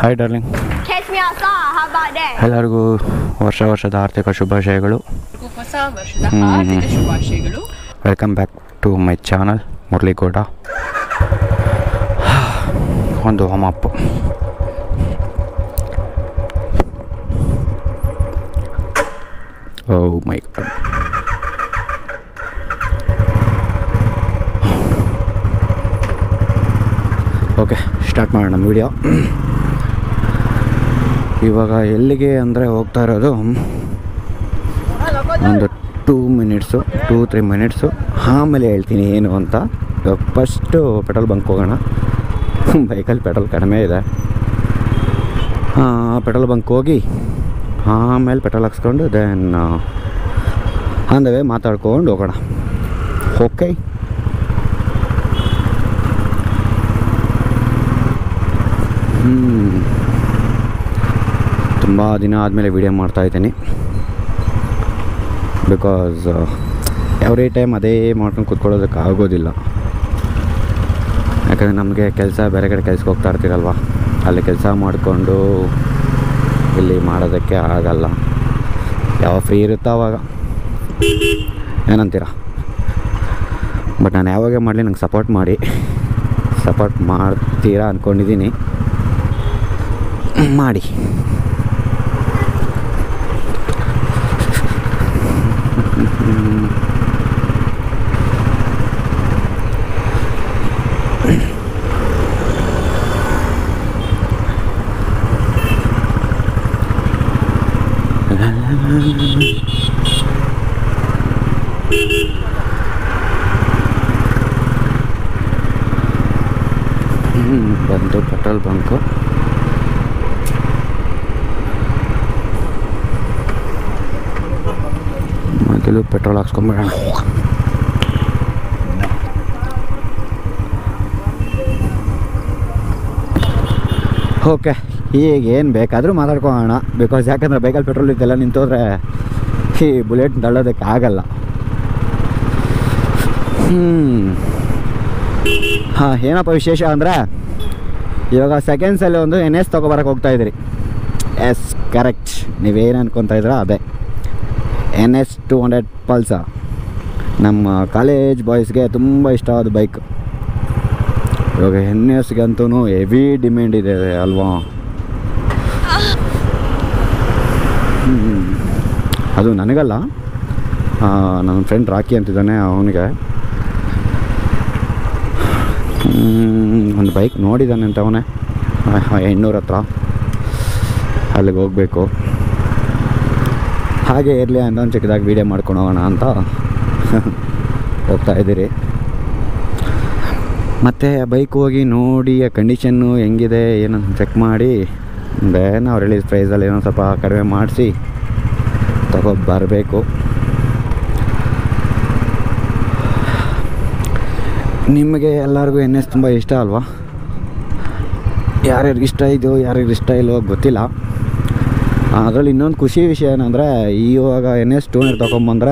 Hi darling Catch me outside. How about that? ಎಲ್ಲರಿಗೂ ವರ್ಷ ವರ್ಷದ ಆರ್ಥಿಕ ಶುಭಾಶಯಗಳು ಹೊಸ ವರ್ಷದ ಆರ್ಥಿಕ ಶುಭಾಶಯಗಳು welcome back to my channel Muraligowda ಒಂದು warm up oh my god okay start ಮಾಡೋಣ ವಿಡಿಯೋ ಇವಾಗ ಎಲ್ಲಿಗೆ ಅಂದರೆ ಹೋಗ್ತಾ ಇರೋದು ಒಂದು two minutes two three minutes ಆಮೇಲೆ ಹೇಳ್ತೀನಿ ಏನು ಅಂತ ಇವಾಗ ಫಸ್ಟು ಪೆಟ್ರೋಲ್ ಬಂಕ್ ಹೋಗೋಣ ಬೈಕಲ್ಲಿ ಪೆಟ್ರೋಲ್ ಕಡಿಮೆ ಇದೆ ಪೆಟ್ರೋಲ್ ಬಂಕ್ ಹೋಗಿ ಆಮೇಲೆ ಪೆಟ್ರೋಲ್ ಹಾಕ್ಸ್ಕೊಂಡು ದೆನ್ ಆನ್ ದ ವೇ ಮಾತಾಡ್ಕೊಂಡು ಹೋಗೋಣ ಓಕೆ ಹ್ಞೂ ತುಂಬ ದಿನ ಆದಮೇಲೆ ವೀಡಿಯೋ ಮಾಡ್ತಾಯಿದ್ದೀನಿ ಬಿಕಾಸ್ ಎವ್ರಿ ಟೈಮ್ ಅದೇ ಮಾಡ್ಕೊಂಡು ಕೂತ್ಕೊಳ್ಳೋದಕ್ಕೆ ಆಗೋದಿಲ್ಲ ಯಾಕಂದರೆ ನಮಗೆ ಕೆಲಸ ಬೇರೆ ಕಡೆ ಕೆಲ್ಸಕ್ಕೆ ಹೋಗ್ತಾ ಇರ್ತೀರಲ್ವ ಅಲ್ಲಿ ಕೆಲಸ ಮಾಡಿಕೊಂಡು ಇಲ್ಲಿ ಮಾಡೋದಕ್ಕೆ ಆಗಲ್ಲ ಯಾವಾಗ ಫ್ರೀ ಇರುತ್ತೋ ಆವಾಗ ಏನಂತೀರ ಬಟ್ ನಾನು ಯಾವಾಗ ಮಾಡಲಿ ನಂಗೆ ಸಪೋರ್ಟ್ ಮಾಡಿ ಸಪೋರ್ಟ್ ಮಾಡ್ತೀರಾ ಅಂದ್ಕೊಂಡಿದ್ದೀನಿ ಮಾಡಿ ಹ್ಮ್, ಬಂದು ಪೆಟ್ರೋಲ್ ಬಂಕು ಮೊದಲು ಪೆಟ್ರೋಲ್ ಹಾಕ್ಸ್ಕೊಂಬಿಡೋಣ ಓಕೆ ಈಗ ಏನು ಬೇಕಾದರೂ ಮಾತಾಡ್ಕೊಳ್ಳೋಣ ಬಿಕಾಸ್ ಯಾಕಂದರೆ ಬೈಕಲ್ಲಿ ಪೆಟ್ರೋಲ್ ಇದೆಲ್ಲ ನಿಂತೋದ್ರೆ ಈ ಬುಲೆಟ್ ತಳ್ಳೋದಕ್ಕೆ ಆಗಲ್ಲ ಹ್ಞೂ ಹಾಂ ಏನಪ್ಪ ವಿಶೇಷ ಅಂದರೆ ಇವಾಗ ಸೆಕೆಂಡ್ಸಲ್ಲಿ ಒಂದು ಎನ್ ಎಸ್ ತೊಗೊಬರಕ್ಕೆ ಹೋಗ್ತಾ ಇದ್ದೀರಿ ಎಸ್ ಕರೆಕ್ಟ್ ನೀವೇನು ಅನ್ಕೊತಾ ಇದ್ದೀರ ಅದೇ N S two hundred Pulsar ನಮ್ಮ ಕಾಲೇಜ್ ಬಾಯ್ಸ್ಗೆ ತುಂಬ ಇಷ್ಟವಾದ ಬೈಕ್ ಇವಾಗ ಎನ್ ಎಸ್ಗಂತೂ ಹೆವಿ ಡಿಮ್ಯಾಂಡ್ ಇದೆ ಅಲ್ವಾ ಹ್ಮ್. ಅದು ನನಗಲ್ಲ ಆ, ನನ್ನ ಫ್ರೆಂಡ್ ರಾಕಿ ಅಂತಿದ್ದಾನೆ ಅವನಿಗೆ ಒಂದು ಬೈಕ್ ನೋಡಿದ್ದಾನೆ ಅಂತ ಅವನೇ ಎಣ್ಣೂರ ಹತ್ರ ಅಲ್ಲಿಗೆ ಹೋಗಬೇಕು ಹಾಗೆ ಇರಲಿ ಅಂತ ಒಂದು ಚಿಕ್ಕದಾಗಿ ವೀಡಿಯೋ ಮಾಡ್ಕೊಂಡು ಹೋಗೋಣ ಅಂತ ಹೋಗ್ತಾ ಇದ್ದೀರಿ ಮತ್ತು ಬೈಕ್ ಹೋಗಿ ನೋಡಿ ಆ ಕಂಡೀಷನ್ನು ಹೆಂಗಿದೆ ಏನಂತ ಚೆಕ್ ಮಾಡಿ ದೇನ್ ಅವ್ರು ಹೇಳಿದ ಪ್ರೈಸಲ್ಲಿ ಏನೋ ಸ್ವಲ್ಪ ಕಡಿಮೆ ಮಾಡಿಸಿ ತಗೋ ಬರಬೇಕು ನಿಮಗೆ ಎಲ್ಲರಿಗೂ ಎನ್ ಎಸ್ ತುಂಬ ಇಷ್ಟ ಅಲ್ವಾ ಯಾರ್ಯಾರಿಗೆ ಇಷ್ಟ ಇದೆಯೋ ಯಾರ್ಯಾರಿಗೆ ಇಷ್ಟ ಇಲ್ವೋ ಗೊತ್ತಿಲ್ಲ ಅದರಲ್ಲಿ ಇನ್ನೊಂದು ಖುಷಿ ವಿಷಯ ಏನಂದರೆ ಇವಾಗ ಎನ್ ಎಸ್ ಟೂ ಹಂಡ್ರೆಡ್ ತೊಗೊಂಬಂದರೆ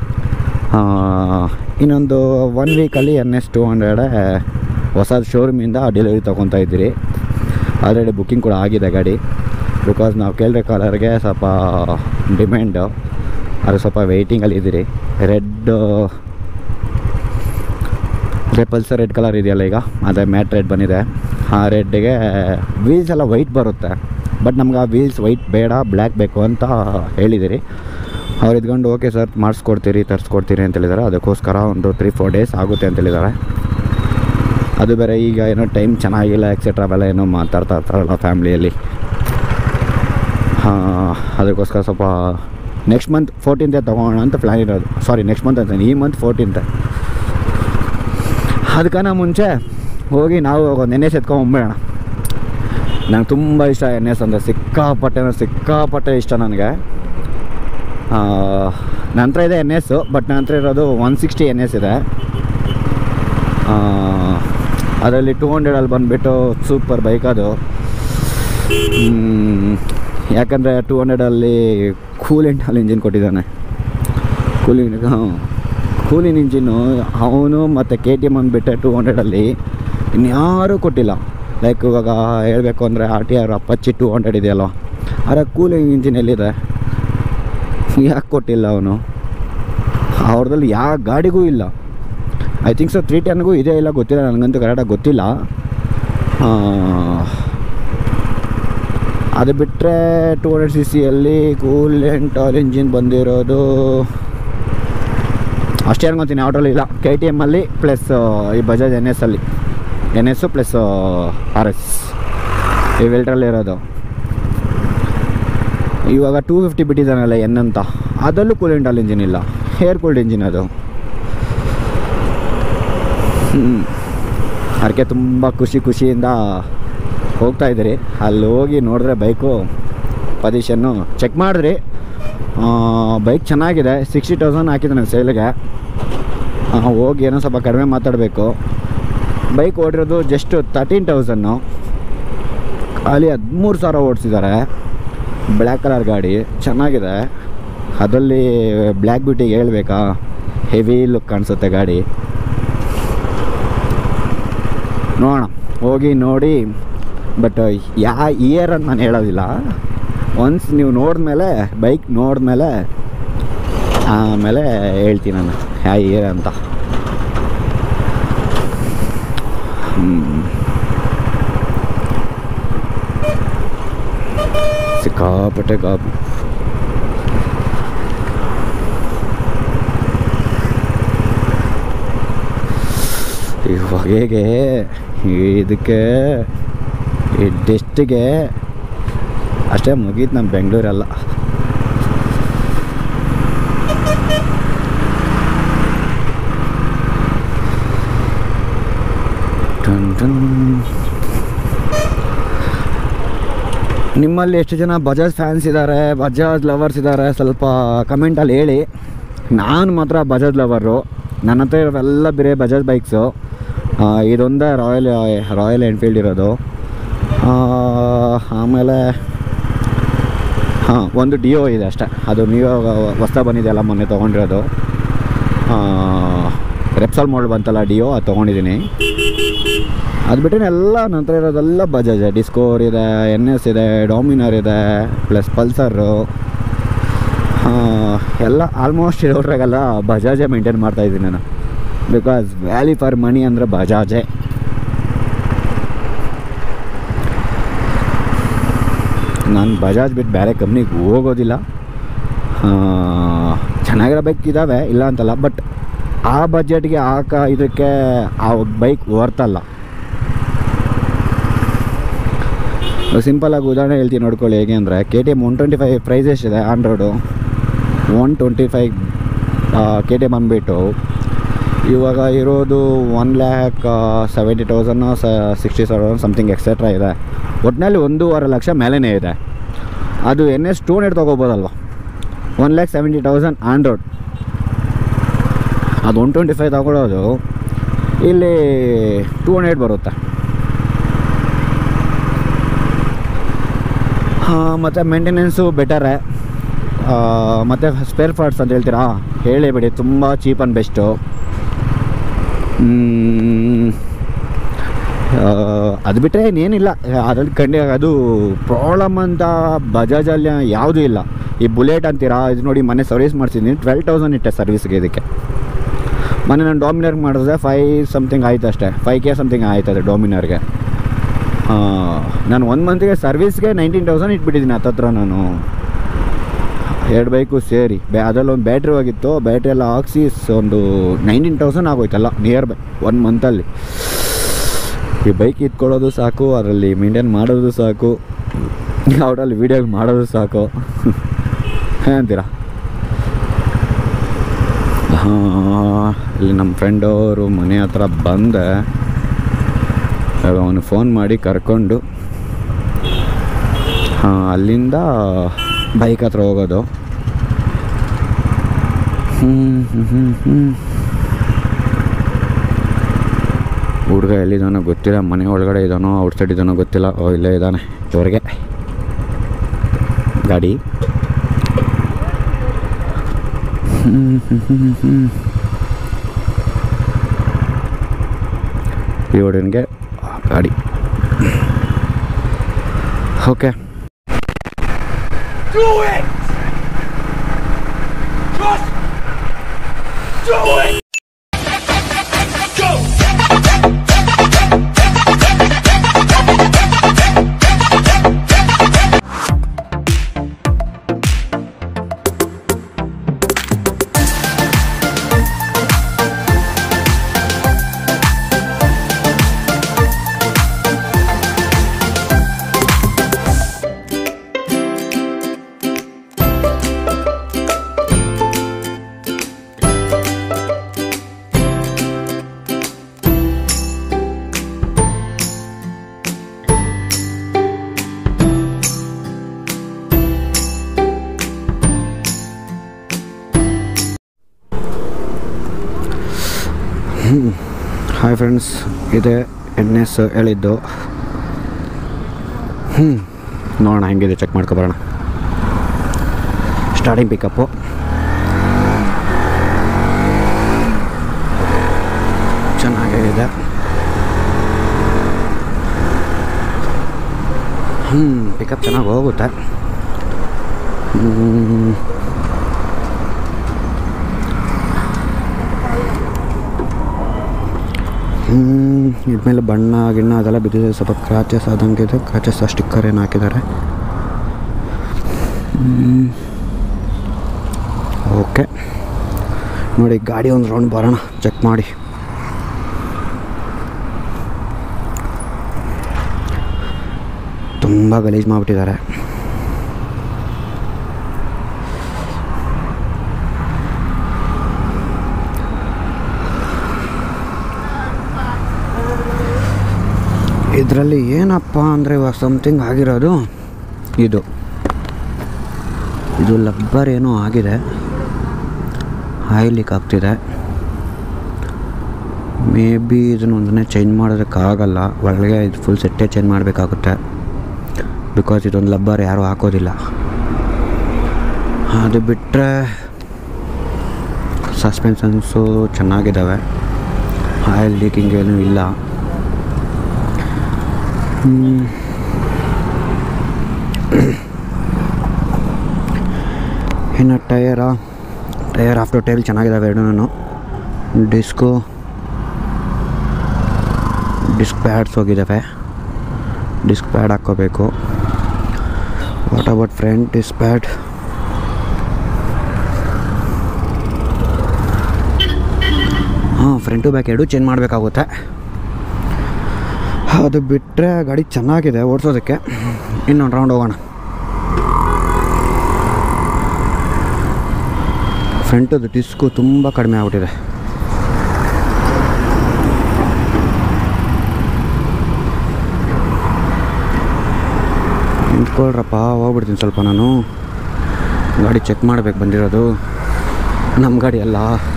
ಇನ್ನೊಂದು ಒನ್ ವೀಕಲ್ಲಿ ಎನ್ ಎಸ್ ಟೂ ಹಂಡ್ರೆಡೆ ಹೊಸ ಶೋರೂಮಿಂದ ಡೆಲಿವರಿ ತೊಗೊತಾ ಇದ್ದೀರಿ ಆಲ್ರೆಡಿ ಬುಕ್ಕಿಂಗ್ ಕೂಡ ಆಗಿದೆ ಗಾಡಿ ಬಿಕಾಸ್ ನಾವು ಕೇಳಿದ್ರೆ ಕಲರ್ಗೆ ಸ್ವಲ್ಪ ಡಿಮ್ಯಾಂಡು ಅದು ಸ್ವಲ್ಪ ವೆಯ್ಟಿಂಗಲ್ಲಿ ಇದ್ದೀರಿ ರೆಡ್ ಅದೇ ಪಲ್ಸರ್ ರೆಡ್ ಕಲರ್ ಇದೆಯಲ್ಲ ಈಗ ಅದೇ ಮ್ಯಾಟ್ ರೆಡ್ ಬಂದಿದೆ ಆ ರೆಡ್ಗೆ ವೀಲ್ಸ್ ಎಲ್ಲ ವೈಟ್ ಬರುತ್ತೆ ಬಟ್ ನಮ್ಗೆ ಆ ವೀಲ್ಸ್ ವೈಟ್ ಬೇಡ ಬ್ಲ್ಯಾಕ್ ಬೇಕು ಅಂತ ಹೇಳಿದಿರಿ ಅವ್ರು ಇದ್ಕೊಂಡು ಓಕೆ ಸರ್ ಮಾಡಿಸ್ಕೊಡ್ತೀರಿ ತರಿಸ್ಕೊಡ್ತೀರಿ ಅಂತ ಹೇಳಿದ್ದಾರೆ ಅದಕ್ಕೋಸ್ಕರ ಒಂದು ತ್ರೀ ಫೋರ್ ಡೇಸ್ ಆಗುತ್ತೆ ಅಂತ ಹೇಳಿದ್ದಾರೆ ಅದು ಬೇರೆ ಈಗ ಏನೋ ಟೈಮ್ ಚೆನ್ನಾಗಿಲ್ಲ ಎಕ್ಸೆಟ್ರಾ ಅವೆಲ್ಲ ಏನೋ ಮಾತಾಡ್ತಾ ಇರ್ತಾರಲ್ಲ ಫ್ಯಾಮ್ಲಿಯಲ್ಲಿ ಹಾಂ ಅದಕ್ಕೋಸ್ಕರ ಸ್ವಲ್ಪ ನೆಕ್ಸ್ಟ್ ಮಂತ್ ಫೋರ್ಟೀನ್ತೆ ತೊಗೊಳ್ಳೋಣ ಅಂತ ಪ್ಲ್ಯಾನ್ ಇರೋದು ಸಾರಿ ನೆಕ್ಸ್ಟ್ ಮಂತ್ ಅಂತ ಈ ಮಂತ್ ಫೋರ್ಟೀನ್ತೆ ಅದಕ್ಕನ ಮುಂಚೆ ಹೋಗಿ ನಾವು ಒಂದು ಎನ್ ಎಸ್ ಎತ್ಕೊಂಬಂಬಿಡೋಣ ನಂಗೆ ತುಂಬ ಇಷ್ಟ ಎನ್ ಎಸ್ ಅಂದರೆ ಸಿಕ್ಕಾಪಟ್ಟೆ ಅಂದ್ರೆ ಸಿಕ್ಕಾಪಟ್ಟೆ ಇಷ್ಟ ನನಗೆ ನಂತರ ಇದೆ ಎನ್ ಎಸ್ಸು ಬಟ್ ನಂತರ ಇರೋದು ಒನ್ ಸಿಕ್ಸ್ಟಿ ಎನ್ ಎಸ್ ಇದೆ ಅದರಲ್ಲಿ ಟೂ ಹಂಡ್ರೆಡಲ್ಲಿ ಬಂದುಬಿಟ್ಟು ಸೂಪರ್ ಬೈಕ್ ಅದು ಹ್ಮ್, ಯಾಕಂದರೆ ಟೂ ಹಂಡ್ರೆಡಲ್ಲಿ ಕೂಲೆಂಟ್ ಅಲ್ಲಿ ಇಂಜಿನ್ ಕೊಟ್ಟಿದ್ದಾನೆ ಕೂಲಿಂಗ್ ಹಾಂ ಕೂಲಿನ್ ಇಂಜಿನ್ನು ಅವನು ಮತ್ತು ಕೆ ಟಿ ಎಮ್ ಅಂದ್ಬಿಟ್ಟೆ ಟೂ ಹಂಡ್ರೆಡಲ್ಲಿ ಇನ್ಯಾರೂ ಕೊಟ್ಟಿಲ್ಲ ಲೈಕ್ ಇವಾಗ ಹೇಳಬೇಕು ಅಂದರೆ R T R Apache two hundred ಇದೆಯಲ್ವ ಆದರೆ ಕೂಲಿಂಗ್ ಇಂಜಿನ್ ಎಲ್ಲಿದೆ ಯಾಕೆ ಕೊಟ್ಟಿಲ್ಲ ಅವನು ಅವ್ರದಲ್ಲಿ ಯಾವ ಗಾಡಿಗೂ ಇಲ್ಲ ಐ ಥಿಂಕ್ ಸೊ ತ್ರೀ ಟೆನ್ಗೂ ಇದೆ ಇಲ್ಲ ಗೊತ್ತಿಲ್ಲ ನನಗಂತೂ ಕರೆಕ್ಟಾಗಿ ಗೊತ್ತಿಲ್ಲ ಆ, ಅದು ಬಿಟ್ಟರೆ ಟೂ ಹಂಡ್ರೆಡ್ ಸಿ ಸಿಯಲ್ಲಿ ಕೂಲೆಂಟ್ ಆಲ್ ಇಂಜಿನ್ ಬಂದಿರೋದು ಅಷ್ಟೇ ಅನ್ಕೊತೀನಿ ಆಟೋಲಿ ಇಲ್ಲ ಕೆ ಟಿ ಎಮ್ಮಲ್ಲಿ ಪ್ಲಸ್ ಈ ಬಜಾಜ್ ಎನ್ ಎಸ್ ಅಲ್ಲಿ N S plus R S ಇವೆಲ್ಟ್ರಲ್ಲಿ ಇರೋದು ಇವಾಗ ಟೂ ಫಿಫ್ಟಿ ಬಿಟ್ಟಿದ್ದಾನಲ್ಲ ಎನ್ ಅಂತ ಅದರಲ್ಲೂ ಕೂಲೆಂಟ್ ಆಲ್ ಇಂಜಿನ್ ಇಲ್ಲ ಏರ್ ಕೂಲ್ಡ್ ಇಂಜಿನ್ ಅದು ಅದಕ್ಕೆ ತುಂಬ ಖುಷಿ ಖುಷಿಯಿಂದ ಹೋಗ್ತಾ ಇದ್ದೀರಿ ಅಲ್ಲಿ ಹೋಗಿ ನೋಡಿದ್ರೆ ಬೈಕು ಪೊಸಿಷನ್ನು ಚೆಕ್ ಮಾಡಿದ್ರಿ ಬೈಕ್ ಚೆನ್ನಾಗಿದೆ ಸಿಕ್ಸ್ಟಿ ತೌಸಂಡ್ ಹಾಕಿದ್ದಾನೆ ಸೇಲ್ಗೆ ಹೋಗಿ ಏನೋ ಸ್ವಲ್ಪ ಕಡಿಮೆ ಮಾತಾಡಬೇಕು ಬೈಕ್ ಓಡಿರೋದು ಜಸ್ಟ್ ತರ್ಟೀನ್ ತೌಸನ್ನು ಖಾಲಿ ಹದಿಮೂರು ಸಾವಿರ ಓಡಿಸಿದ್ದಾರೆ ಬ್ಲ್ಯಾಕ್ ಕಲರ್ ಗಾಡಿ ಚೆನ್ನಾಗಿದೆ ಅದರಲ್ಲಿ ಬ್ಲ್ಯಾಕ್ ಬ್ಯೂಟಿಗೆ ಹೇಳ್ಬೇಕಾ ಹೆವಿ ಲುಕ್ ಕಾಣಿಸುತ್ತೆ ಗಾಡಿ ನೋಡೋಣ ಹೋಗಿ ನೋಡಿ ಬಟ್ ಯಾ ಇಯರ್ ಅಂತ ನಾನು ಹೇಳೋದಿಲ್ಲ ಒನ್ಸ್ ನೀವು ನೋಡಿದ್ಮೇಲೆ ಬೈಕ್ ನೋಡಿದ್ಮೇಲೆ ಆಮೇಲೆ ಹೇಳ್ತೀನಿ ನಾನು ಯಾವ ಇಯರ್ ಅಂತ ಹ್ಮ್. ಸಿಕ್ಕಾಪಟ್ಟೆ ಗಾಬು ಈ ಹೊಗೆಗೆ ಇದಕ್ಕೆ ಈ ಡೆಸ್ಟಿಗೆ ಅಷ್ಟೇ ಮುಗೀತು ನಮ್ಮ ಬೆಂಗಳೂರೆಲ್ಲ ಟನ್ ಟನ್. ನಿಮ್ಮಲ್ಲಿ ಎಷ್ಟು ಜನ ಬಜಾಜ್ ಫ್ಯಾನ್ಸ್ ಇದ್ದಾರೆ ಬಜಾಜ್ ಲವರ್ಸ್ ಇದ್ದಾರೆ ಸ್ವಲ್ಪ ಕಮೆಂಟಲ್ಲಿ ಹೇಳಿ ನಾನು ಮಾತ್ರ ಬಜಾಜ್ ಲವರು ನನ್ನ ಹತ್ರ ಇರೋವೆಲ್ಲ ಬೇರೆ ಬಜಾಜ್ ಬೈಕ್ಸು ಇದೊಂದೇ ರಾಯಲ್ ರಾಯಲ್ ಎನ್ಫೀಲ್ಡ್ ಇರೋದು ಆ, ಆಮೇಲೆ ಹಾಂ ಒಂದು ಡಿಯೋ ಇದೆ ಅಷ್ಟೇ ಅದು ನೀವು ಹೊಸ್ತಾ ಬಂದಿದೆಯಲ್ಲ ಮೊನ್ನೆ ತೊಗೊಂಡಿರೋದು ರೆಪ್ಸಲ್ ಮಾಡಲ್ ಬಂತಲ್ಲ ಡಿಯೋ ಅದು ತೊಗೊಂಡಿದ್ದೀನಿ ಅದು ಬಿಟ್ಟರೆ ಎಲ್ಲ ನಂತರ ಇರೋದೆಲ್ಲ ಬಜಾಜ್ ಡಿಸ್ಕೋರ್ ಇದೆ ಎನ್ ಎಸ್ ಇದೆ ಡಾಮಿನರ್ ಇದೆ ಪ್ಲಸ್ ಪಲ್ಸರು ಎಲ್ಲ ಆಲ್ಮೋಸ್ಟ್ ಇರೋದ್ರಾಗೆಲ್ಲ ಬಜಾಜೇ ಮೇಂಟೈನ್ ಮಾಡ್ತಾ ಇದ್ದೀನಿ ನಾನು ಬಿಕಾಸ್ ವ್ಯಾಲ್ಯೂ ಫಾರ್ ಮನಿ ಅಂದರೆ ಬಜಾಜೇ ನಾನು ಬಜಾಜ್ ಬಿಟ್ಟು ಬೇರೆ ಕಂಪ್ನಿಗೆ ಹೋಗೋದಿಲ್ಲ ಆ, ಚೆನ್ನಾಗಿರೋ ಬೈಕ್ ಇದ್ದಾವೆ ಇಲ್ಲ ಅಂತಲ್ಲ ಬಟ್ ಆ ಬಜೆಟ್ಗೆ ಆ ಕ ಇದಕ್ಕೆ ಆ ಬೈಕ್ ವರ್ತಲ್ಲ ಸಿಂಪಲಾಗಿ ಉದಾಹರಣೆ ಹೇಳ್ತೀನಿ ನೋಡ್ಕೊಳ್ಳಿ ಹೇಗೆ ಅಂದರೆ K T M one twenty five price ಎಷ್ಟಿದೆ on road one twenty five K T M ಅಂದ್ಬಿಟ್ಟು ಇವಾಗ ಇರೋದು one lakh seventy thousand sixty thousand something etcetera ಇದೆ ಒಟ್ಟಿನಲ್ಲಿ ಒಂದೂವರೆ ಲಕ್ಷ ಮೇಲೇ ಇದೆ ಅದು ಎನ್ ಎಸ್ ಟೂ ಹಂಡ್ರೆಡ್ ತೊಗೋಬೋದಲ್ವ one lakh seventy thousand on road ಅದು ಒನ್ ಟ್ವೆಂಟಿ ಫೈವ್ ತಗೊಳ್ಳೋದು ಇಲ್ಲಿ ಟೂ ಹಂಡ್ರೆಡ್ ಬರುತ್ತೆ ಹಾಂ ಮತ್ತು ಮೇಂಟೆನೆನ್ಸು ಬೆಟರೇ ಮತ್ತು ಸ್ಪೇರ್ ಪಾರ್ಟ್ಸ್ ಅಂತ ಹೇಳ್ತೀರಾ ಹೇಳಿ ಬಿಡಿ ತುಂಬ ಚೀಪ್ ಆ್ಯಂಡ್ ಬೆಸ್ಟು ಅದು ಬಿಟ್ಟರೆ ಇನ್ನೇನಿಲ್ಲ ಅದ್ರಲ್ಲಿ ಕಂಡು ಅದು ಪ್ರಾಬ್ಲಮ್ ಅಂತ ಬಜಾಜಲ್ಲಿ ಯಾವುದೂ ಇಲ್ಲ ಈ ಬುಲೆಟ್ ಅಂತೀರಾ ಇದು ನೋಡಿ ಮನೆ ಸರ್ವಿಸ್ ಮಾಡಿಸಿದ್ದೀನಿ ಟ್ವೆಲ್ ತೌಸಂಡ್ ಇಟ್ಟೆ ಸರ್ವಿಸ್ಗೆ ಇದಕ್ಕೆ ಮೊನ್ನೆ ನಾನು ಡಾಮಿನರ್ಗೆ ಮಾಡಿದ್ರೆ ಫೈವ್ ಸಮಥಿಂಗ್ ಆಯ್ತು ಅಷ್ಟೇ ಫೈವ್ ಕೆ ಸಮಥಿಂಗ್ ಆಯ್ತದೆ ಡಾಮಿನರ್ಗೆ ನಾನು ಒಂದು ಮಂತ್ಗೆ ಸರ್ವಿಸ್ಗೆ ನೈನ್ಟೀನ್ ತೌಸಂಡ್ ಇಟ್ಬಿಟ್ಟಿದ್ದೀನಿ ಹತ್ತತ್ರ ನಾನು ಎರಡು ಬೈಕು ಸೇರಿ ಬ್ಯಾ ಅದರಲ್ಲಿ ಒಂದು ಬ್ಯಾಟ್ರಿ ಹೋಗಿತ್ತು ಬ್ಯಾಟ್ರಿ ಎಲ್ಲ ಹಾಕ್ಸಿ ಒಂದು ನೈನ್ಟೀನ್ ತೌಸಂಡ್ ಆಗೋಯ್ತಲ್ಲ ನಿಯರ್ ಬೈ ಒನ್ ಮಂತಲ್ಲಿ ಈ ಬೈಕ್ ಇಟ್ಕೊಳ್ಳೋದು ಸಾಕು ಅದರಲ್ಲಿ ಮೇಂಟೈನ್ ಮಾಡೋದು ಸಾಕು ಅವರಲ್ಲಿ ವೀಡಿಯೋ ಮಾಡೋದು ಸಾಕು ಏನಂತೀರಾ ಹಾಂ ಇಲ್ಲಿ ನಮ್ಮ ಫ್ರೆಂಡ್ ಅವರು ಮನೆ ಹತ್ರ ಬಂದೆ ಇವಾಗ ಅವನು ಫೋನ್ ಮಾಡಿ ಕರ್ಕೊಂಡು ಹಾಂ ಅಲ್ಲಿಂದ ಬೈಕ್ ಹತ್ರ ಹೋಗೋದು ಹುಡುಗ ಎಲ್ಲಿದ್ದಾನೋ ಗೊತ್ತಿಲ್ಲ ಮನೆ ಒಳಗಡೆ ಇದ್ದಾನೋ ಔಟ್ಸೈಡ್ ಇದ್ದಾನೋ ಗೊತ್ತಿಲ್ಲ ಓ ಇಲ್ಲೇ ಇದ್ದಾನೆ ಇವ್ರಿಗೆ ಗಾಡಿ ಈ ಹುಡುಗನಿಗೆ ಗಾಡಿ okay Do it! Just do it! Go! Hi friends ಇದೆ ಎನ್ ಎಸ್ ಹೇಳಿದ್ದು ಹ್ಞೂ ನೋಡೋಣ ಹೆಂಗಿದೆ ಚೆಕ್ ಮಾಡ್ಕೊಬರೋಣ ಸ್ಟಾರ್ಟಿಂಗ್ ಪಿಕಪ್ಪು ಚೆನ್ನಾಗೇ ಇದೆ ಹ್ಞೂ ಪಿಕಪ್ ಚೆನ್ನಾಗಿ ಹೋಗುತ್ತೆ ಹ್ಮ್. ಇದ್ಮೇಲೆ ಬಣ್ಣ ಗಿಣ್ಣ ಅದೆಲ್ಲ ಬಿದ್ದಿದೆ ಸ್ವಲ್ಪ ಕ್ರಾಚಸ್ ಆದಂಗೆ ಇದೆ ಕ್ರಾಚಸ್ ಸ್ಟಿಕ್ಕರ್ ಏನು ಹಾಕಿದ್ದಾರೆ ಓಕೆ ನೋಡಿ ಗಾಡಿ ಒಂದು ರೌಂಡ್ ಬರೋಣ ಚೆಕ್ ಮಾಡಿ ತುಂಬ ಗಲೀಜು ಮಾಡಿಬಿಟ್ಟಿದ್ದಾರೆ ಇದರಲ್ಲಿ ಏನಪ್ಪ ಅಂದರೆ ಇವಾಗ ಸಮಥಿಂಗ್ ಆಗಿರೋದು ಇದು ಇದು ಲಬ್ಬರ್ ಏನೋ ಆಗಿದೆ ಆಯಿಲ್ ಲೀಕ್ ಆಗ್ತಿದೆ ಮೇ ಬಿ ಇದನ್ನು ಒಂದನ್ನೇ ಚೇಂಜ್ ಮಾಡೋದಕ್ಕಾಗಲ್ಲ ಒಳಗೆ ಇದು ಫುಲ್ ಸೆಟ್ಟೇ ಚೇಂಜ್ ಮಾಡಬೇಕಾಗುತ್ತೆ ಬಿಕಾಸ್ ಇದೊಂದು ಲಬ್ಬರ್ ಯಾರೂ ಹಾಕೋದಿಲ್ಲ ಅದು ಬಿಟ್ಟರೆ ಸಸ್ಪೆನ್ಷನ್ಸು ಚೆನ್ನಾಗಿದ್ದಾವೆ ಆಯಿಲ್ ಲೀಕಿಂಗ್ ಏನೂ ಇಲ್ಲ ಹ್ಮ್. ಇನ್ನು ಟಯರ ಟಯರ್ ಆಫ್ಟರ್ ಟೈಲ್ ಚೆನ್ನಾಗಿದ್ದಾವೆ ಎರಡೂ ಡಿಸ್ಕು ಡಿಸ್ಕ್ ಪ್ಯಾಡ್ಸ್ ಹೋಗಿದ್ದಾವೆ ಡಿಸ್ಕ್ ಪ್ಯಾಡ್ ಹಾಕ್ಕೋಬೇಕು what about front disc pad ಹಾಂ ಫ್ರಂಟು ಬ್ಯಾಕ್ ಎರಡು ಚೇಂಜ್ ಮಾಡಬೇಕಾಗುತ್ತೆ ಅದು ಬಿಟ್ಟರೆ ಗಾಡಿ ಚೆನ್ನಾಗಿದೆ ಓಡಿಸೋದಕ್ಕೆ ಇನ್ನೊಂದು ರೌಂಡ್ ಹೋಗೋಣ ಫ್ರಂಟದು ಡಿಸ್ಕು ತುಂಬ ಕಡಿಮೆ ಆಗ್ಬಿಟ್ಟಿದೆ ನಿಂತ್ಕೊಳ್ರಪ್ಪ ಹೋಗ್ಬಿಡ್ತೀನಿ ಸ್ವಲ್ಪ ನಾನು ಗಾಡಿ ಚೆಕ್ ಮಾಡಬೇಕು ಬಂದಿರೋದು ನಮ್ಮ ಗಾಡಿ ಅಲ್ಲ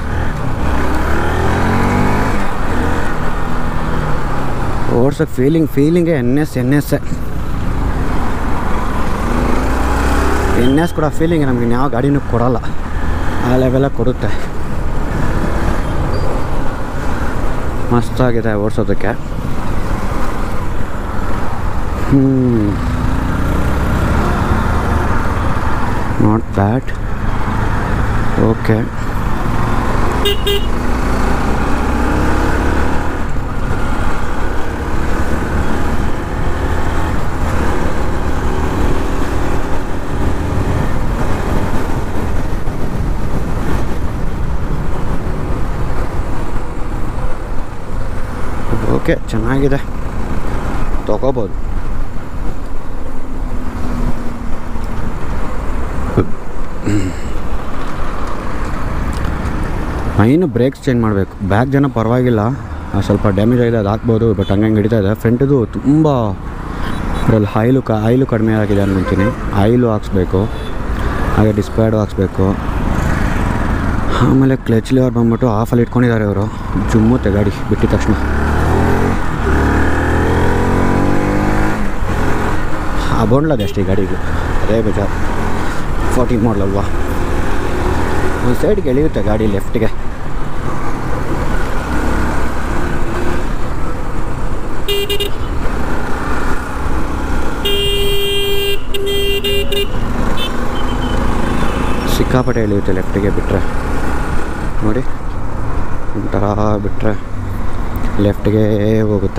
ಓಡ್ಸೋಕ್ಕೆ ಫೀಲಿಂಗ್ ಫೀಲಿಂಗೇ N S N S N S ಕೂಡ ಫೀಲಿಂಗ್ ನಮಗೆ ಯಾವ ಗಾಡಿನೂ ಕೊಡಲ್ಲ ಆ ಲೆವೆಲ ಕೊಡುತ್ತೆ ಮಸ್ತಾಗಿದೆ ಓಡಿಸೋದಕ್ಕೆ ಹ್ಞೂ ನಾಟ್ ಬ್ಯಾಡ್ ಓಕೆ ಓಕೆ ಚೆನ್ನಾಗಿದೆ ತಗೋಬೋದು ಮೈನು ಬ್ರೇಕ್ಸ್ ಚೇಂಜ್ ಮಾಡಬೇಕು ಬ್ಯಾಕ್ ಜನ ಪರವಾಗಿಲ್ಲ ಆ, ಸ್ವಲ್ಪ ಡ್ಯಾಮೇಜ್ ಆಗಿದೆ ಅದು ಹಾಕ್ಬೋದು ಬಟ್ ಹಂಗಂಗೆ ಹಿಡಿತಾ ಇದೆ ಫ್ರಂಟದು ತುಂಬ ಇದರಲ್ಲಿ ಆಯಿಲು ಕ ಆಯಿಲು ಕಡಿಮೆ ಆಗಿದೆ ಅನ್ಕೊಂತೀನಿ ಆಯಿಲು ಹಾಕ್ಸ್ಬೇಕು ಹಾಗೆ ಡಿಸ್ಪ್ಯಾಡು ಹಾಕ್ಸ್ಬೇಕು ಆಮೇಲೆ ಕ್ಲಚ್ ಲಿವರ್ ಬಂದ್ಬಿಟ್ಟು ಆಫಲ್ಲಿ ಇಟ್ಕೊಂಡಿದ್ದಾರೆ ಇವರು ಜುಮ್ಮುತ್ತೆ ಗಾಡಿ ಬಿಟ್ಟಿದ ತಕ್ಷಣ ಅಬೋಂಡ್ಲದೆ ಅಷ್ಟೇ ಈ ಗಾಡಿಗೆ ಅದೇ ಬೇಜಾರು ಫೋರ್ಟೀನ್ ಮಾಡಲಲ್ವಾ ಒಂದು ಸೈಡ್ಗೆ ಎಳೆಯುತ್ತೆ ಗಾಡಿ ಲೆಫ್ಟ್ಗೆ ಸಿಕ್ಕಾಪಟ್ಟೆ ಇಳಿಯುತ್ತೆ ಲೆಫ್ಟಿಗೆ ಬಿಟ್ಟರೆ ನೋಡಿ ಒಂಥರ ಬಿಟ್ಟರೆ ಲೆಫ್ಟ್ಗೆ ಹೋಗುತ್ತೆ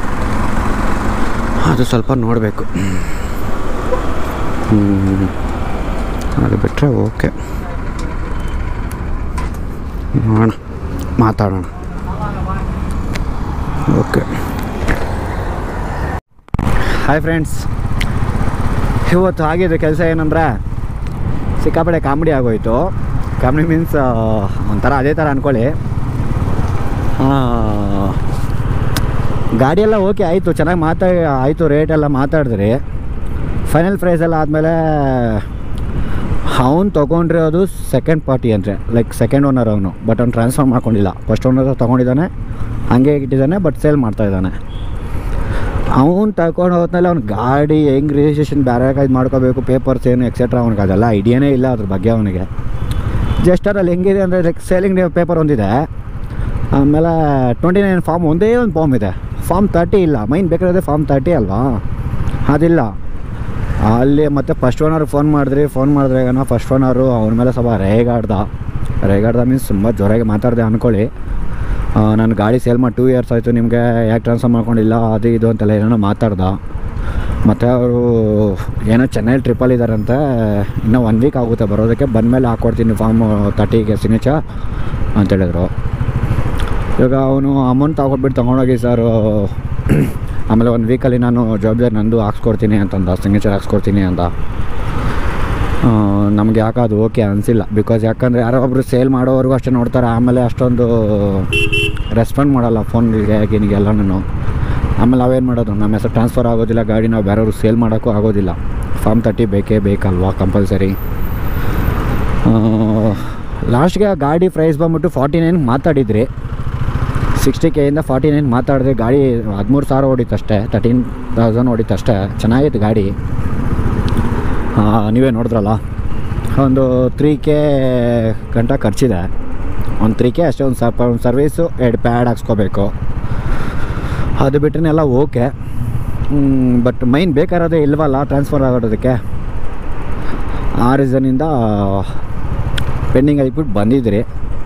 ಅದು ಸ್ವಲ್ಪ ನೋಡಬೇಕು ಅದು ಬಿಟ್ಟರೆ ಓಕೆ ನೋಡೋಣ ಮಾತಾಡೋಣ ಓಕೆ ಹಾಯ್ ಫ್ರೆಂಡ್ಸ್ ಇವತ್ತು ಆಗಿದೆ ಕೆಲಸ ಏನಂದರೆ ಸಿಕ್ಕಾಪಟ್ಟೆ ಕಾಮಿಡಿ ಆಗೋಯ್ತು ಕಾಮಿಡಿ ಮೀನ್ಸ್ ಒಂಥರ ಅದೇ ಥರ ಅಂದ್ಕೊಳ್ಳಿ ಗಾಡಿಯೆಲ್ಲ ಓಕೆ ಆಯಿತು ಚೆನ್ನಾಗಿ ಮಾತಾ ಆಯಿತು ರೇಟೆಲ್ಲ ಮಾತಾಡಿದ್ರಿ ಫೈನಲ್ ಪ್ರೈಸ್ ಎಲ್ಲ ಆದಮೇಲೆ ಅವ್ನು ತೊಗೊಂಡಿರೋದು ಸೆಕೆಂಡ್ ಪಾರ್ಟಿ ಅಂದರೆ ಲೈಕ್ ಸೆಕೆಂಡ್ ಓನರ್ ಅವನು ಬಟ್ ಅವ್ನು ಟ್ರಾನ್ಸ್ಫರ್ ಮಾಡ್ಕೊಂಡಿಲ್ಲ ಫಸ್ಟ್ ಓನರ್ ತೊಗೊಂಡಿದ್ದಾನೆ ಹಂಗೆ ಇಟ್ಟಿದ್ದಾನೆ ಬಟ್ ಸೇಲ್ ಮಾಡ್ತಾ ಇದ್ದಾನೆ ಅವ್ನು ತಗೊಂಡು ಹೋದ್ಮೇಲೆ ಅವ್ನ ಗಾಡಿ ಹೆಂಗೆ ರಿಜಿಸ್ಟ್ರೇಷನ್ ಬೇರೆ ಇದು ಮಾಡ್ಕೋಬೇಕು ಪೇಪರ್ಸ್ ಏನು ಎಕ್ಸೆಟ್ರಾ ಅವ್ನಿಗೆ ಅದೆಲ್ಲ ಐಡಿಯಾನೇ ಇಲ್ಲ ಅದ್ರ ಬಗ್ಗೆ ಅವನಿಗೆ ಜಸ್ಟ್ ಅದ್ರಲ್ಲಿ ಹೆಂಗಿದೆ ಅಂದರೆ ಲೈಕ್ ಸೇಲಿಂಗ್ ಪೇಪರ್ ಒಂದಿದೆ ಆಮೇಲೆ ಟ್ವೆಂಟಿ ನೈನ್ ಫಾರ್ಮ್ ಒಂದೇ ಒಂದು ಫಾರ್ಮ್ ಇದೆ ಫಾರ್ಮ್ ತರ್ಟಿ ಇಲ್ಲ ಮೈನ್ ಬೇಕಾದ್ರೆ ಫಾರ್ಮ್ ತರ್ಟಿ ಅಲ್ವಾ ಅದಿಲ್ಲ ಅಲ್ಲಿ ಮತ್ತೆ ಫಸ್ಟ್ ಓನರ್ ಫೋನ್ ಮಾಡಿದ್ರಿ ಫೋನ್ ಮಾಡಿದ್ರೆ ಏನೋ ಫಸ್ಟ್ ಓನರು ಅವನ ಮೇಲೆ ಸ್ವಲ್ಪ ರೇಗಾಡ್ದ ರೇಗಾಡ್ದ ಮೀನ್ಸ್ ತುಂಬ ಜೋರಾಗಿ ಮಾತಾಡಿದೆ ಅಂದ್ಕೊಳ್ಳಿ ನಾನು ಗಾಡಿ ಸೇಲ್ ಮಾಡಿ ಟೂ ಇಯರ್ಸ್ ಆಯಿತು ನಿಮಗೆ ಯಾಕೆ ಟ್ರಾನ್ಸ್ಫರ್ ಮಾಡ್ಕೊಂಡಿಲ್ಲ ಅದು ಇದು ಅಂತೆಲ್ಲ ಏನೋ ಮಾತಾಡ್ದ ಮತ್ತು ಅವರು ಏನೋ ಚೆನ್ನೈ ಟ್ರಿಪ್ಪಲ್ಲಿ ಇದ್ದಾರಂತೆ ಇನ್ನೂ ಒನ್ ವೀಕ್ ಆಗುತ್ತೆ ಬರೋದಕ್ಕೆ ಬಂದಮೇಲೆ ಹಾಕ್ಕೊಡ್ತೀನಿ ಫಾರ್ಮ್ ತರ್ಟಿಗೆ ಸಿಗ್ನೇಚರ್ ಅಂತ ಹೇಳಿದ್ರು ಇವಾಗ ಅವನು ಅಮೌಂಟ್ ತಗೊಟ್ಬಿಟ್ಟು ತೊಗೊಂಡೋಗಿ ಸರ್ ಆಮೇಲೆ ಒಂದು ವೀಕಲ್ಲಿ ನಾನು ಜವಾಬ್ದಾರಿ ನಂದು ಹಾಕ್ಸ್ಕೊಡ್ತೀನಿ ಅಂತಂದ ಸಿಗ್ನೇಚರ್ ಹಾಕ್ಸ್ಕೊಡ್ತೀನಿ ಅಂತ ನಮಗೆ ಯಾಕೆ ಅದು ಓಕೆ ಅನಿಸಿಲ್ಲ ಬಿಕಾಸ್ ಯಾಕಂದರೆ ಯಾರೋ ಒಬ್ಬರು ಸೇಲ್ ಮಾಡೋವರೆಗೂ ಅಷ್ಟೇ ನೋಡ್ತಾರೆ ಆಮೇಲೆ ಅಷ್ಟೊಂದು ರೆಸ್ಪಾಂಡ್ ಮಾಡಲ್ಲ ಫೋನ್ಗಳಿಗೆ ಗೀನಿಗೆಲ್ಲನೂ ಆಮೇಲೆ ನಾವೇನು ಮಾಡೋದು ನಮ್ಮ ಹೆಸರು ಟ್ರಾನ್ಸ್ಫರ್ ಆಗೋದಿಲ್ಲ ಗಾಡಿ ನಾವು ಬೇರೆಯವ್ರಿಗೆ ಸೇಲ್ ಮಾಡೋಕ್ಕೂ ಆಗೋದಿಲ್ಲ ಫಾರ್ಮ್ ತರ್ಟಿ ಬೇಕೇ ಬೇಕಲ್ವಾ ಕಂಪಲ್ಸರಿ ಲಾಸ್ಟ್ಗೆ ಗಾಡಿ ಪ್ರೈಸ್ ಬಂದ್ಬಿಟ್ಟು ಫಾರ್ಟಿ ನೈನ್ ಮಾತಾಡಿದ್ರಿ ಸಿಕ್ಸ್ಟಿ ಕೆಯಿಂದ ಫಾರ್ಟಿ ನೈನ್ ಮಾತಾಡಿದ್ರೆ ಗಾಡಿ ಹದಿಮೂರು ಸಾವಿರ ಹೊಡಿತು ಅಷ್ಟೇ ತರ್ಟೀನ್ ತೌಸಂಡ್ ಹೊಡಿತು ಅಷ್ಟೇ ಚೆನ್ನಾಗಿತ್ತು ಗಾಡಿ ಆ, ನೀವೇ ನೋಡಿದ್ರಲ್ಲ ಒಂದು ತ್ರೀ ಕೆ ಗಂಟ ಖರ್ಚಿದೆ ಒಂದು ತ್ರೀ ಕೆ ಅಷ್ಟೇ ಒಂದು ಸ್ವಲ್ಪ ಒಂದು ಸರ್ವೀಸು ಎರಡು ಪ್ಯಾಡ್ ಹಾಕ್ಸ್ಕೋಬೇಕು ಅದು ಬಿಟ್ಟರೆ ಎಲ್ಲ ಓಕೆ ಬಟ್ ಮೈನ್ ಬೇಕಾರೋದೇ ಇಲ್ವಲ್ಲ ಟ್ರಾನ್ಸ್ಫರ್ ಆಗೋದಕ್ಕೆ ಆ ರೀಸನಿಂದ ಪೆಂಡಿಂಗ್ ಆಗಿಬಿಟ್ಟು ಬಂದಿದ್ರಿ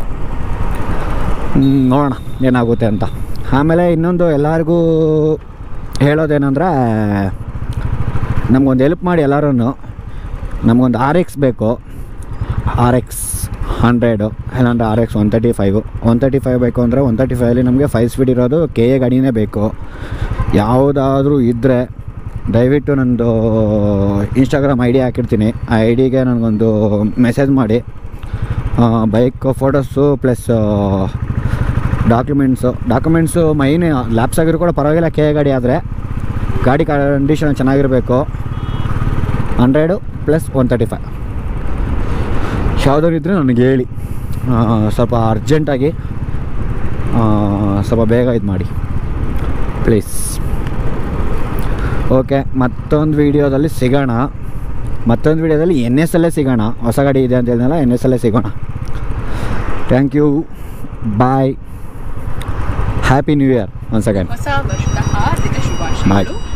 ಹ್ಮ್, ನೋಡೋಣ ಏನಾಗುತ್ತೆ ಅಂತ ಆಮೇಲೆ ಇನ್ನೊಂದು ಎಲ್ಲರಿಗೂ ಹೇಳೋದೇನೆಂದರೆ ನಮಗೊಂದು ಹೆಲ್ಪ್ ಮಾಡಿ ಎಲ್ಲರೂ ನಮಗೊಂದು ಆರ್ ಎಕ್ಸ್ ಬೇಕು ಆರ್ ಎಕ್ಸ್ ಹಂಡ್ರೆಡು ಇಲ್ಲಾಂದ್ರೆ R X one thirty five one thirty five ಬೇಕು ಅಂದರೆ ಒನ್ ತರ್ಟಿ ಫೈವಲ್ಲಿ ನಮಗೆ ಫೈವ್ ಸ್ಪೀಡ್ ಇರೋದು ಕೆ ಎ ಗಾಡಿನೇ ಬೇಕು ಯಾವುದಾದ್ರೂ ಇದ್ದರೆ ದಯವಿಟ್ಟು ನಂದು ಇನ್ಸ್ಟಾಗ್ರಾಮ್ ಐ ಡಿ ಹಾಕಿರ್ತೀನಿ ಆ ಐ ಡಿಗೆ ನನಗೊಂದು ಮೆಸೇಜ್ ಮಾಡಿ bike photos plus documents documents main lapse ಆಗಿರೋ ಕೂಡ ಪರವಾಗಿಲ್ಲ ಕೆ ಎ ಗಾಡಿ ಆದರೆ ಗಾಡಿ ಕಂಡೀಷನ್ ಚೆನ್ನಾಗಿರಬೇಕು hundred plus one thirty five ಯಾವುದಾದ್ರು ಇದ್ದರೆ ನನಗೆ ಹೇಳಿ ಆ, ಸ್ವಲ್ಪ ಅರ್ಜೆಂಟಾಗಿ ಆ, ಸ್ವಲ್ಪ ಬೇಗ ಇದು ಮಾಡಿ ಪ್ಲೀಸ್ ಓಕೆ ಮತ್ತೊಂದು ವೀಡಿಯೋದಲ್ಲಿ ಸಿಗೋಣ ಮತ್ತೊಂದು ವೀಡಿಯೋದಲ್ಲಿ ಎನ್ ಎಸ್ ಅಲ್ಲೇ ಸಿಗೋಣ ಹೊಸ ಗಾಡಿ ಇದೆ ಅಂತ ಹೇಳಿದ್ನಲ್ಲ ಎನ್ ಎಸ್ ಅಲ್ಲೇ ಸಿಗೋಣ thank you bye happy new year one second ಹೊಸ ವರ್ಷದ ಹಾರ್ದಿಕ ಶುಭಾಶಯಗಳು